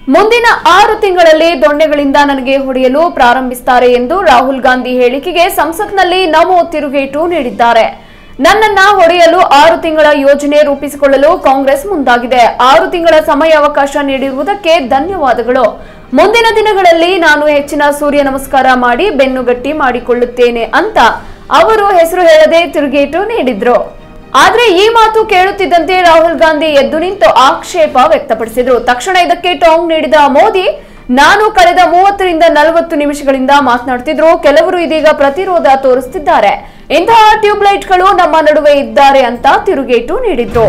ಮುಂದಿನ ಆರು ತಿಂಗಳಲ್ಲಿ ದೊಣ್ಣೆಗಳಿಂದ ನನಗೆ ಹೊಡೆಯಲು ಪ್ರಾರಂಭಿಸುತ್ತಾರೆ ಎಂದು ರಾಹುಲ್ ಗಾಂಧಿ ಹೇಳಿಕೆಗೆ ಸಂಸತ್ನಲ್ಲಿ ನಮೋ ತಿರುಗೇಟು ನೀಡಿದ್ದಾರೆ ನನ್ನನ್ನ ಹೊಡೆಯಲು ಆರು ತಿಂಗಳ ಯೋಜನೆ ರೂಪಿಸಿಕೊಳ್ಳಲು ಕಾಂಗ್ರೆಸ್ ಮುಂದಾಗಿದೆ ಆರು ತಿಂಗಳ ಸಮಯಾವಕಾಶ ನೀಡಿರುವುದಕ್ಕೆ ಧನ್ಯವಾದಗಳು ಮುಂದಿನ ದಿನಗಳಲ್ಲಿ ನಾನು ಹೆಚ್ಚಿನ ಸೂರ್ಯ ನಮಸ್ಕಾರ ಮಾಡಿ ಬೆನ್ನುಗಟ್ಟಿ ಮಾಡಿಕೊಳ್ಳುತ್ತೇನೆ ಅಂತ ಅವರು ಹೆಸರು ಹೇಳದೆ ತಿರುಗೇಟು ನೀಡಿದ್ರು ಆದ್ರೆ ಈ ಮಾತು ಕೇಳುತ್ತಿದ್ದಂತೆ ರಾಹುಲ್ ಗಾಂಧಿ ಎದ್ದು ನಿಂತು ಆಕ್ಷೇಪ ವ್ಯಕ್ತಪಡಿಸಿದ್ರು ತಕ್ಷಣ ಇದಕ್ಕೆ ಟಾಂಗ್ ನೀಡಿದ ಮೋದಿ ನಾನು ಕಳೆದ ಮೂವತ್ತರಿಂದ ನಲವತ್ತು ನಿಮಿಷಗಳಿಂದ ಮಾತನಾಡ್ತಿದ್ರು ಕೆಲವರು ಇದೀಗ ಪ್ರತಿರೋಧ ತೋರಿಸುತ್ತಿದ್ದಾರೆ ಇಂತಹ ಟ್ಯೂಬ್ಲೈಟ್ಗಳು ನಮ್ಮ ನಡುವೆ ಇದ್ದಾರೆ ಅಂತ ತಿರುಗೇಟು ನೀಡಿದ್ರು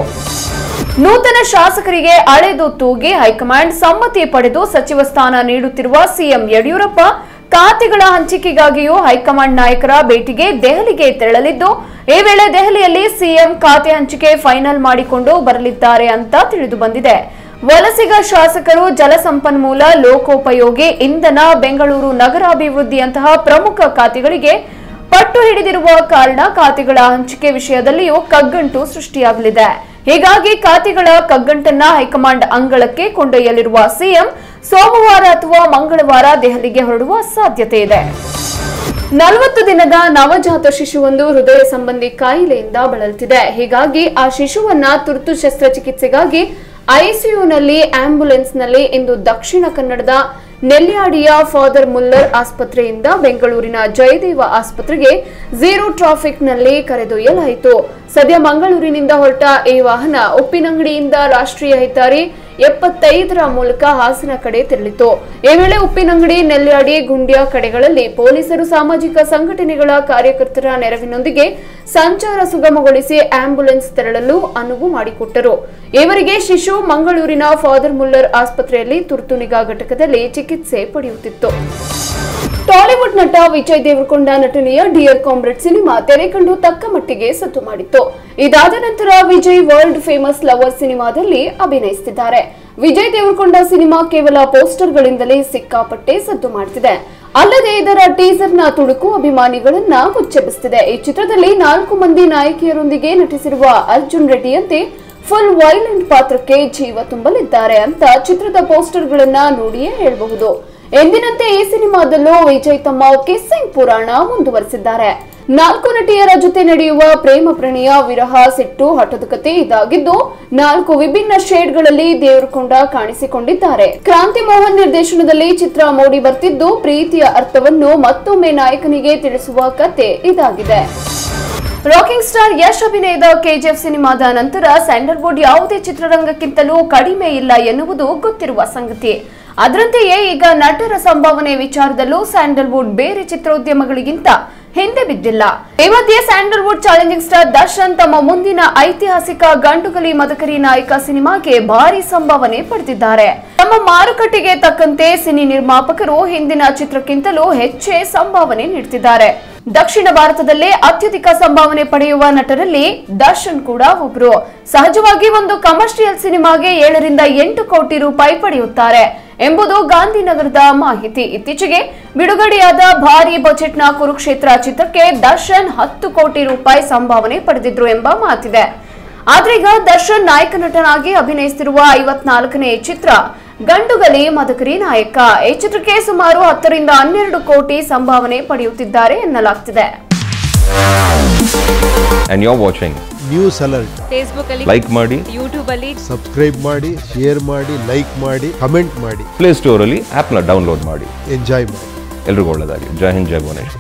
ನೂತನ ಶಾಸಕರಿಗೆ ಅಳೆದು ತೂಗಿ ಹೈಕಮಾಂಡ್ ಸಮ್ಮತಿ ಪಡೆದು ಸಚಿವ ಸ್ಥಾನ ನೀಡುತ್ತಿರುವ ಸಿಎಂ ಯಡಿಯೂರಪ್ಪ ಖಾತೆಗಳ ಹಂಚಿಕೆಗಾಗಿಯೂ ಹೈಕಮಾಂಡ್ ನಾಯಕರ ಭೇಟಿಗೆ ದೆಹಲಿಗೆ ತೆರಳಲಿದ್ದು ಈ ವೇಳೆ ದೆಹಲಿಯಲ್ಲಿ ಸಿಎಂ ಖಾತೆ ಹಂಚಿಕೆ ಫೈನಲ್ ಮಾಡಿಕೊಂಡು ಬರಲಿದ್ದಾರೆ ಅಂತ ತಿಳಿದು ಬಂದಿದೆ ವಲಸಿಗ ಶಾಸಕರು ಜಲಸಂಪನ್ಮೂಲ ಲೋಕೋಪಯೋಗಿ ಇಂಧನ ಬೆಂಗಳೂರು ನಗರಾಭಿವೃದ್ಧಿಯಂತಹ ಪ್ರಮುಖ ಖಾತೆಗಳಿಗೆ ಪಟ್ಟು ಹಿಡಿದಿರುವ ಕಾರಣ ಖಾತೆಗಳ ಹಂಚಿಕೆ ವಿಷಯದಲ್ಲಿಯೂ ಕಗ್ಗಂಟು ಸೃಷ್ಟಿಯಾಗಲಿದೆ ಹೀಗಾಗಿ ಖಾತೆಗಳ ಕಗ್ಗಂಟನ್ನ ಹೈಕಮಾಂಡ್ ಅಂಗಳಕ್ಕೆ ಕೊಂಡೊಯ್ಯಲಿರುವ ಸಿಎಂ ಸೋಮವಾರ ಅಥವಾ ಮಂಗಳವಾರ ದೆಹಲಿಗೆ ಹೊರಡುವ ಸಾಧ್ಯತೆ ಇದೆ ನಲವತ್ತು ದಿನದ ನವಜಾತ ಶಿಶುವೊಂದು ಹೃದಯ ಸಂಬಂಧಿ ಕಾಯಿಲೆಯಿಂದ ಬಳಲುತ್ತಿದೆ ಹೀಗಾಗಿ ಆ ಶಿಶುವನ್ನ ತುರ್ತು ಶಸ್ತ್ರಚಿಕಿತ್ಸೆಗಾಗಿ ಐಸಿಯುನಲ್ಲಿ ಆಂಬ್ಯುಲೆನ್ಸ್ನಲ್ಲಿ ಇಂದು ದಕ್ಷಿಣ ಕನ್ನಡದ ನೆಲ್ಯಾಡಿಯ ಫಾದರ್ ಮುಲ್ಲರ್ ಆಸ್ಪತ್ರೆಯಿಂದ ಬೆಂಗಳೂರಿನ ಜಯದೇವ ಆಸ್ಪತ್ರೆಗೆ ಝೀರೋ ಟ್ರಾಫಿಕ್ನಲ್ಲಿ ಕರೆದೊಯ್ಯಲಾಯಿತು ಸದ್ಯ ಮಂಗಳೂರಿನಿಂದ ಹೊರಟ ಈ ವಾಹನ ಉಪ್ಪಿನಂಗಡಿಯಿಂದ ರಾಷ್ಟ್ರೀಯ ಹೆದ್ದಾರಿ ಎಪ್ಪತ್ತೈದರ ಮೂಲಕ ಹಾಸನ ಕಡೆ ತೆರಳಿತು ಈ ವೇಳೆ ಉಪ್ಪಿನಂಗಡಿ ನೆಲ್ಯಾಡಿ ಗುಂಡ್ಯ ಕಡೆಗಳಲ್ಲಿ ಪೊಲೀಸರು ಸಾಮಾಜಿಕ ಸಂಘಟನೆಗಳ ಕಾರ್ಯಕರ್ತರ ನೆರವಿನೊಂದಿಗೆ ಸಂಚಾರ ಸುಗಮಗೊಳಿಸಿ ಆಂಬ್ಯುಲೆನ್ಸ್ ತೆರಳಲು ಅನುವು ಮಾಡಿಕೊಟ್ಟರು ಇವರಿಗೆ ಶಿಶು ಮಂಗಳೂರಿನ ಫಾದರ್ ಮುಲ್ಲರ್ ಆಸ್ಪತ್ರೆಯಲ್ಲಿ ತುರ್ತು ನಿಗಾ ಘಟಕದಲ್ಲಿ ಚಿಕಿತ್ಸೆ ಪಡೆಯುತ್ತಿತ್ತು ಟಾಲಿವುಡ್ ನಟ ವಿಜಯ್ ದೇವರಕೊಂಡ ನಟನೆಯ ಡಿಯರ್ ಕಾಮ್ರೇಡ್ ಸಿನಿಮಾ ತೆರೆ ಕಂಡು ತಕ್ಕ ಮಟ್ಟಿಗೆ ಸದ್ದು ಮಾಡಿತ್ತು ಇದಾದ ನಂತರ ವಿಜಯ್ ವರ್ಲ್ಡ್ ಫೇಮಸ್ ಲವರ್ ಸಿನಿಮಾದಲ್ಲಿ ಅಭಿನಯಿಸುತ್ತಿದ್ದಾರೆ ವಿಜಯ್ ದೇವರಕೊಂಡ ಸಿನಿಮಾ ಕೇವಲ ಪೋಸ್ಟರ್ಗಳಿಂದಲೇ ಸಿಕ್ಕಾಪಟ್ಟೆ ಸದ್ದು ಮಾಡುತ್ತಿದೆ ಅಲ್ಲದೆ ಇದರ ಟೀಸರ್ ನ ತುಣುಕು ಅಭಿಮಾನಿಗಳನ್ನ ಹುಚ್ಚೆಬ್ಬಿಸುತ್ತಿದೆ ಈ ಚಿತ್ರದಲ್ಲಿ ನಾಲ್ಕು ಮಂದಿ ನಾಯಕಿಯರೊಂದಿಗೆ ನಟಿಸಿರುವ ಅರ್ಜುನ್ ರೆಡ್ಡಿಯಂತೆ ಫುಲ್ ವೈಲೆಂಟ್ ಪಾತ್ರಕ್ಕೆ ಜೀವ ತುಂಬಲಿದ್ದಾರೆ ಅಂತ ಚಿತ್ರದ ಪೋಸ್ಟರ್ಗಳನ್ನ ನೋಡಿಯೇ ಹೇಳಬಹುದು ಎಂದಿನಂತೆ ಈ ಸಿನಿಮಾದಲ್ಲೂ ವಿಜಯ್ ತಮ್ಮ ಕಿಸ್ಸಿಂಗ್ ಪುರಾಣ ಮುಂದುವರೆಸಿದ್ದಾರೆ ನಾಲ್ಕು ನಟಿಯರ ಜೊತೆ ನಡೆಯುವ ಪ್ರೇಮ ಪ್ರಣಯ ವಿರಹ ಸಿಟ್ಟು ಹಠದ ಕತೆ ಇದಾಗಿದ್ದು ನಾಲ್ಕು ವಿಭಿನ್ನ ಶೇಡ್ಗಳಲ್ಲಿ ದೇವರಕೊಂಡ ಕಾಣಿಸಿಕೊಂಡಿದ್ದಾರೆ ಕ್ರಾಂತಿ ಮೋಹನ್ ನಿರ್ದೇಶನದಲ್ಲಿ ಚಿತ್ರ ಮೂಡಿ ಬರ್ತಿದ್ದು ಪ್ರೀತಿಯ ಅರ್ಥವನ್ನು ಮತ್ತೊಮ್ಮೆ ನಾಯಕನಿಗೆ ತಿಳಿಸುವ ಕತೆ ಇದಾಗಿದೆ ರಾಕಿಂಗ್ ಸ್ಟಾರ್ ಯಶ್ ಅಭಿನಯದ ಕೆಜಿಎಫ್ ಸಿನಿಮಾದ ನಂತರ ಸ್ಯಾಂಡಲ್ವುಡ್ ಯಾವುದೇ ಚಿತ್ರರಂಗಕ್ಕಿಂತಲೂ ಕಡಿಮೆ ಇಲ್ಲ ಎನ್ನುವುದು ಗೊತ್ತಿರುವ ಸಂಗತಿ ಅದರಂತೆಯೇ ಈಗ ನಟರ ಸಂಭಾವನೆ ವಿಚಾರದಲ್ಲೂ ಸ್ಯಾಂಡಲ್ವುಡ್ ಬೇರೆ ಚಿತ್ರೋದ್ಯಮಗಳಿಗಿಂತ ಹಿಂದೆ ಬಿದ್ದಿಲ್ಲ ಈ ಮಧ್ಯೆ ಸ್ಯಾಂಡಲ್ವುಡ್ ಚಾಲೆಂಜಿಂಗ್ ಸ್ಟಾರ್ ದರ್ಶನ್ ತಮ್ಮ ಮುಂದಿನ ಐತಿಹಾಸಿಕ ಗಂಡುಗಲಿ ಮದಕರಿ ನಾಯಕ ಸಿನಿಮಾಗೆ ಭಾರಿ ಸಂಭಾವನೆ ಪಡೆದಿದ್ದಾರೆ ತಮ್ಮ ಮಾರುಕಟ್ಟೆಗೆ ತಕ್ಕಂತೆ ಸಿನಿ ನಿರ್ಮಾಪಕರು ಹಿಂದಿನ ಚಿತ್ರಕ್ಕಿಂತಲೂ ಹೆಚ್ಚೇ ಸಂಭಾವನೆ ನೀಡುತ್ತಿದ್ದಾರೆ ದಕ್ಷಿಣ ಭಾರತದಲ್ಲೇ ಅತ್ಯಧಿಕ ಸಂಭಾವನೆ ಪಡೆಯುವ ನಟರಲ್ಲಿ ದರ್ಶನ್ ಕೂಡ ಒಬ್ರು ಸಹಜವಾಗಿ ಒಂದು ಕಮರ್ಷಿಯಲ್ ಸಿನಿಮಾಗೆ ಏಳರಿಂದ ಎಂಟು ಕೋಟಿ ರೂಪಾಯಿ ಪಡೆಯುತ್ತಾರೆ ಎಂಬುದು ಗಾಂಧಿನಗರದ ಮಾಹಿತಿ ಇತ್ತೀಚೆಗೆ ಬಿಡುಗಡೆಯಾದ ಭಾರಿ ಬಜೆಟ್ನ ಕುರುಕ್ಷೇತ್ರ ಚಿತ್ರಕ್ಕೆ ದರ್ಶನ್ ಹತ್ತು ಕೋಟಿ ರೂಪಾಯಿ ಸಂಭಾವನೆ ಪಡೆದಿದ್ರು ಎಂಬ ಮಾತಿದೆ ಆದ್ರೀಗ ದರ್ಶನ್ ನಾಯಕ ನಟನಾಗಿ ಅಭಿನಯಿಸುತ್ತಿರುವ ಐವತ್ನಾಲ್ಕನೇ ಚಿತ್ರ ಗಂಡುಗಲಿ ಮದಕರಿ ನಾಯಕ ಈ ಚಿತ್ರಕ್ಕೆ ಸುಮಾರು ಹತ್ತರಿಂದ ಹನ್ನೆರಡು ಕೋಟಿ ಸಂಭಾವನೆ ಪಡೆಯುತ್ತಿದ್ದಾರೆ ಎನ್ನಲಾಗ್ತಿದೆ and you're watching. News alert Facebook ಅಲ್ಲಿ Like ಮಾಡಿ ಯೂಟ್ಯೂಬ್ ಅಲ್ಲಿ ಸಬ್ಸ್ಕ್ರೈಬ್ ಮಾಡಿ ಶೇರ್ ಮಾಡಿ ಲೈಕ್ ಮಾಡಿ ಕಮೆಂಟ್ ಮಾಡಿ ಪ್ಲೇ ಸ್ಟೋರಲ್ಲಿ ಆ್ಯಪ್ನ ಡೌನ್ಲೋಡ್ ಮಾಡಿ ಎಂಜಾಯ್ ಮಾಡಿ ಎಲ್ರಿಗೂ ಒಳ್ಳೆಯದಾಗಲಿ ಜೈ ಹಿಂದ್ ಜೈ ಭುವನೇಶ್ವರ್